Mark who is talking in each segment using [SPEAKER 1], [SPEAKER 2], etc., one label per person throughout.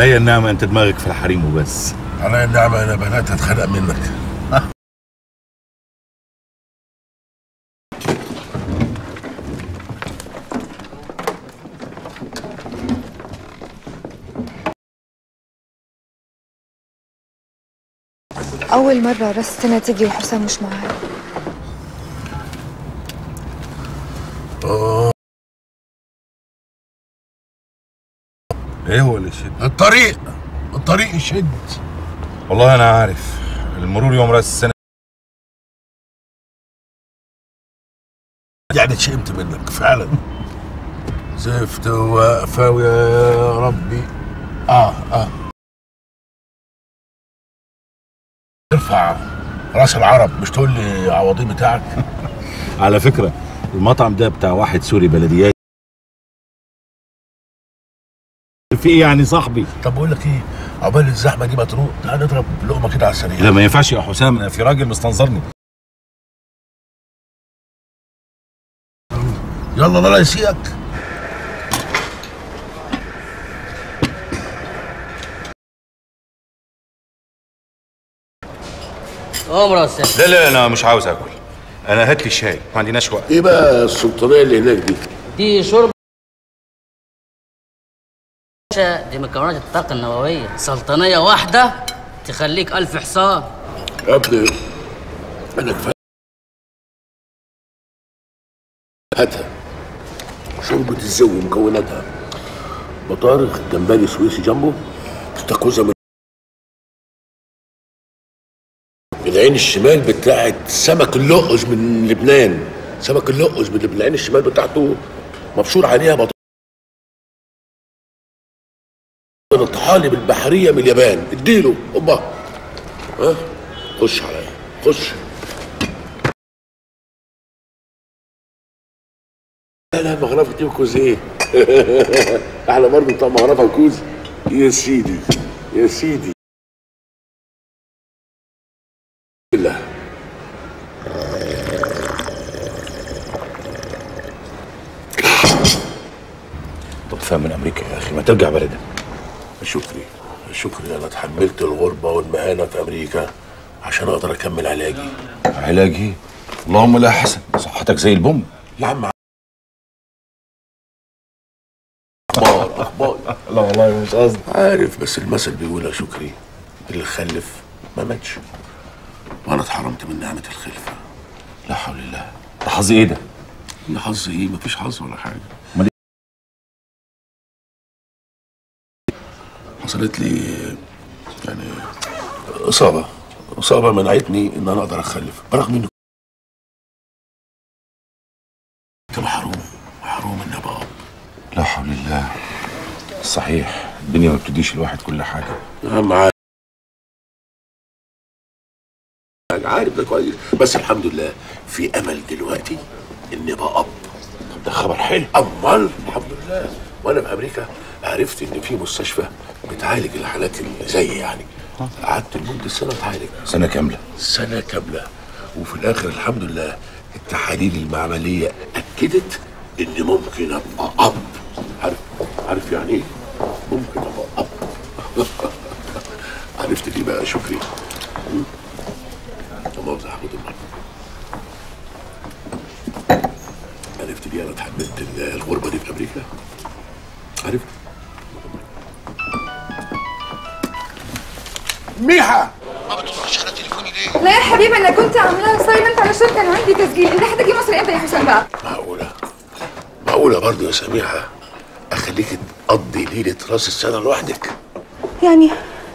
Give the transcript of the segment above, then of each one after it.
[SPEAKER 1] عليا النعمه انت دماغك في الحريم وبس
[SPEAKER 2] عليا النعمه انا بدات اتخنق منك
[SPEAKER 3] أول مرة راس السنة تيجي وحسام مش معايا
[SPEAKER 1] ايه هو اللي يشد
[SPEAKER 2] الطريق الطريق يشد
[SPEAKER 1] والله انا عارف المرور يوم راس السنه
[SPEAKER 2] يعني اتشئمت منك فعلا زفت واقفه ويا ربي اه اه ارفع راس العرب مش تقول لي عوضين بتاعك
[SPEAKER 1] على فكره المطعم ده بتاع واحد سوري بلديات في ايه يعني صاحبي
[SPEAKER 2] طب بقول لك ايه عقبال الزحمه دي ما تروق تعال نضرب لقمه كده على السريع
[SPEAKER 1] لا ما ينفعش يا حسام أنا في راجل مستنظرني
[SPEAKER 2] يلا لا لا يسيئك
[SPEAKER 4] عمر استاذ
[SPEAKER 1] لا لا انا مش عاوز اكل انا هات لي الشاي ما عندناش وقت
[SPEAKER 2] ايه بقى السلطانيه اللي هناك دي
[SPEAKER 4] دي شرب دي مكونات الطاقة النووية سلطانية واحدة تخليك ألف حصان
[SPEAKER 2] يا ابني انا كفايه هاتها شوربة الزو ومكوناتها بطارخ جمبري سويسي جنبه استاكوزا من من العين الشمال بتاعت سمك اللقش من لبنان سمك اللقش من لبنان العين الشمال بتاعته مبشور عليها بطارخ الطحالب البحرية من اليابان اديله اوبا ها خش عليا خش لا لا مغرفة دي وكوز ايه احلى برضه بتاع مغرفة وكوز يا سيدي يا سيدي بالله
[SPEAKER 1] طب فاهم من امريكا يا اخي ما ترجع بلدك
[SPEAKER 2] شكري شكري انا اتحملت الغربة والمهانة في امريكا عشان اقدر اكمل علاجي
[SPEAKER 1] علاجي اللهم لا حسن صحتك زي البوم
[SPEAKER 2] يا عم اخبار اخبار
[SPEAKER 1] لا والله مش قصدي
[SPEAKER 2] عارف بس المثل بيقول يا شكري اللي خلف ما ماتش وانا اتحرمت من نعمة الخلفة
[SPEAKER 1] لا حول الله ده حظ ايه ده
[SPEAKER 2] يا حظ ايه مفيش حظ ولا حاجة
[SPEAKER 1] أمال
[SPEAKER 2] حصلت لي يعني اصابة اصابة منعتني ان انا اقدر اخلف برغم اني كنت محروم محروم اني ابقى اب
[SPEAKER 1] لا حول الله صحيح الدنيا ما بتديش الواحد كل حاجه
[SPEAKER 2] يا عم عارف عارف ده كويس بس الحمد لله في امل دلوقتي اني ابقى اب
[SPEAKER 1] طب ده خبر حلو
[SPEAKER 2] امال الحمد لله وانا في امريكا عرفت ان في مستشفى بتعالج الحالات اللي زي يعني قعدت لمده سنه اتعالج
[SPEAKER 1] سنه كامله
[SPEAKER 2] سنه كامله وفي الاخر الحمد لله التحاليل المعمليه اكدت اني ممكن ابقى اب عارف عارف يعني ايه ممكن ابقى اب عرفت ليه بقى شكري م? طب مؤاخذة هاخد المرة عرفت ليه انا اتحملت ال- الغربه دي في امريكا عرفت ميحا
[SPEAKER 3] لا يا حبيبي انا كنت عاملاها سايلنت علشان كان عندي تسجيل انت هتجي مصر امتى يا حسام بقى
[SPEAKER 2] معقولة معقولة برضه يا سميحة أخليك تقضي ليلة راس السنة لوحدك
[SPEAKER 3] يعني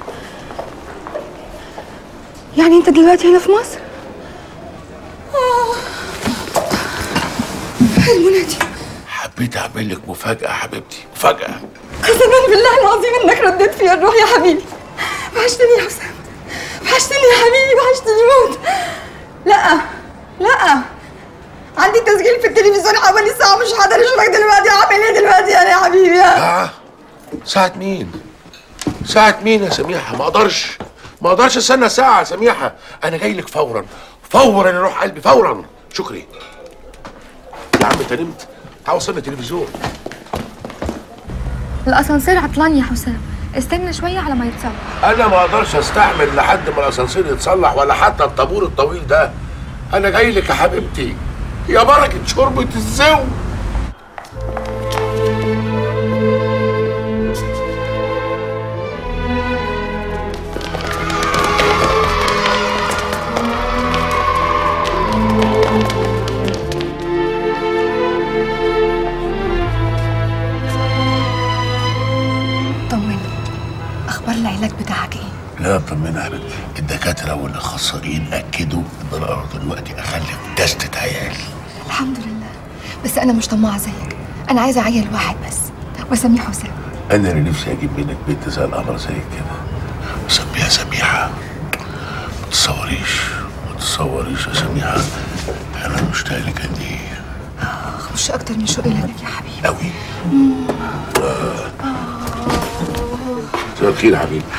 [SPEAKER 3] يعني انت دلوقتي هنا في مصر آه. حلو نادي
[SPEAKER 2] حبيت أعمل لك مفاجأة حبيبتي مفاجأة
[SPEAKER 3] قسما بالله العظيم انك رديت فيها الروح يا حبيبي وحشتني يا حسام وحشتني يا حبيبي وحشتني موت لا لا عندي تسجيل في التلفزيون حوالي ساعة مش هقدر اشوفك دلوقتي اعمل ايه دلوقتي يعني يا حبيبي يا
[SPEAKER 2] ساعة ساعة مين؟ ساعة مين يا سميحة؟ ما أقدرش ما أقدرش استنى ساعة يا سميحة أنا جاي لك فورا فورا يا روح قلبي فورا شكري يا عم أنت نمت؟ تعال وصلنا التلفزيون
[SPEAKER 3] الاسانسير عطلان يا حسام استنى شويه على ما يتصلح
[SPEAKER 2] انا ما اقدرش استحمل لحد ما الاسانسير يتصلح ولا حتى الطابور الطويل ده انا جاي لك يا حبيبتي يا بركه شوربه الزو
[SPEAKER 3] طمني اخبار العلاج بتاعك ايه
[SPEAKER 2] لا طمنا يا حبيبتي الدكاتره والاخصائيين اكدوا ان انا أقدر دلوقتي اخلف دستة عيال
[SPEAKER 3] الحمد لله بس انا مش طماعه زيك انا عايزه عيل واحد بس واسميه حسام
[SPEAKER 2] انا اللي نفسي اجيب منك بنت زي القمر زي كده وسميها سميحه ما تتصوريش ما تتصوريش يا سميحه انا مشتاق لك قد ايه
[SPEAKER 3] مش اكتر من شوقي لك يا حبيبي
[SPEAKER 2] قوي مساء الخير يا حبيبي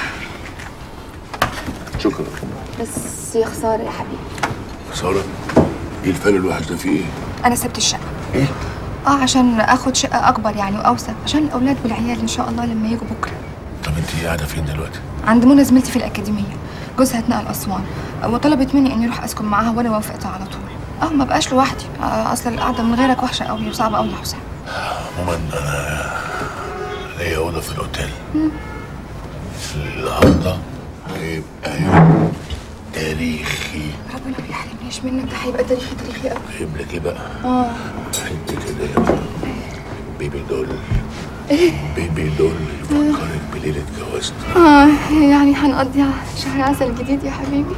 [SPEAKER 2] شكرا
[SPEAKER 3] بس يا خساره يا حبيبي
[SPEAKER 2] سارة ايه الفال الوحش ده فيه ايه؟
[SPEAKER 3] انا سبت الشقه
[SPEAKER 2] ايه؟
[SPEAKER 3] اه عشان اخد شقه اكبر يعني واوسع عشان الاولاد والعيال ان شاء الله لما يجوا بكره
[SPEAKER 2] طب انت قاعده فين دلوقتي؟
[SPEAKER 3] عند منى زميلتي في الاكاديميه جوزها اتنقل اسوان وطلبت مني اني اروح اسكن معاها وانا وافقت على طول اه ما بقاش لوحدي آه اصل القعده من غيرك وحشه قوي وصعبه قوي يا حسام
[SPEAKER 2] عموما انا ليا اوضه في الاوتيل النهارده هيبقى يوم تاريخي
[SPEAKER 3] ربنا ما يحرمنيش منك ده هيبقى تاريخي تاريخي قوي
[SPEAKER 2] جايب لك ايه بقى؟
[SPEAKER 3] اه
[SPEAKER 2] انت كده يا بقى. بيبي دول بيبي دول يفكرك بليله جوازنا
[SPEAKER 3] اه يعني هنقضيها شهر عسل جديد يا حبيبي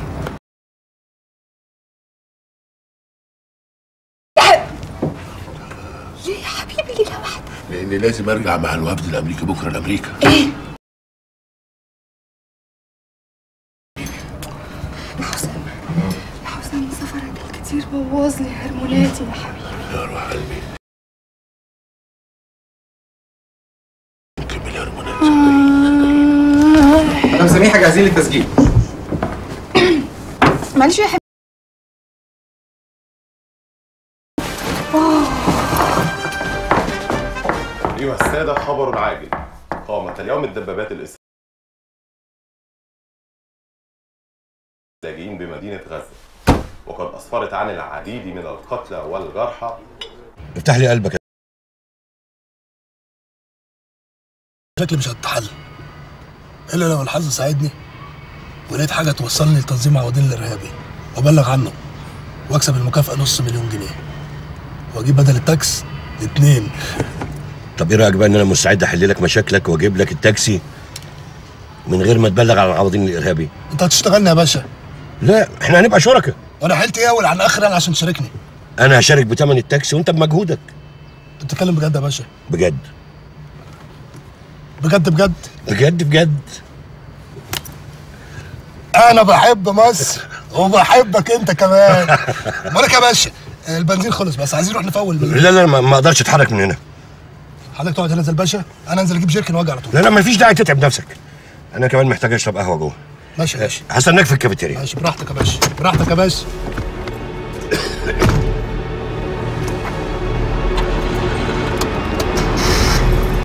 [SPEAKER 3] ليه يا حبيبي ليلة واحدة
[SPEAKER 2] لاني لازم ارجع مع الوفد الامريكي بكره لامريكا
[SPEAKER 3] يا حسام يا حسام سفرك الكتير بوظ لي هرموناتي يا حبيبي
[SPEAKER 2] يا روح قلبي كمل هرمونات صدقيني
[SPEAKER 5] مدام سميحه جاهزين للتسجيل
[SPEAKER 3] معلش يا حبيبي
[SPEAKER 6] أيها السادة خبر عاجل قامت اليوم الدبابات الإسرائيليين بمدينة غزة وقد أسفرت عن العديد من القتلى والجرحى
[SPEAKER 7] افتح لي قلبك
[SPEAKER 8] شكلي مش هتحل الا لو الحظ ساعدني ولقيت حاجه توصلني لتنظيم عوادين الارهابي وابلغ عنه واكسب المكافاه نص مليون جنيه واجيب بدل التاكس اتنين
[SPEAKER 7] طب ايه رايك بقى ان انا مستعد احل لك مشاكلك واجيب لك التاكسي من غير ما تبلغ عن العوضين الارهابي
[SPEAKER 8] انت هتشتغلني يا باشا
[SPEAKER 7] لا احنا هنبقى شركاء
[SPEAKER 8] وانا حيلت ايه اول عن اخر انا عشان تشاركني
[SPEAKER 7] انا هشارك بثمن التاكسي وانت بمجهودك
[SPEAKER 8] انت بتتكلم بجد يا باشا
[SPEAKER 7] بجد
[SPEAKER 8] بجد بجد
[SPEAKER 7] بجد بجد
[SPEAKER 8] انا بحب مصر وبحبك انت كمان بقولك يا باشا البنزين خلص بس عايزين نروح نفول بالله
[SPEAKER 7] لا لا ما ما اقدرش اتحرك من هنا
[SPEAKER 8] حضرتك تقعد هنا زي الباشا انا انزل اجيب جيركن واجي على طول
[SPEAKER 7] لا لا ما فيش داعي تتعب نفسك انا كمان محتاج اشرب قهوه جوه
[SPEAKER 8] ماشي يا باشا
[SPEAKER 7] هستناك في الكافيتيريا
[SPEAKER 8] ماشي براحتك يا باشا براحتك يا باشا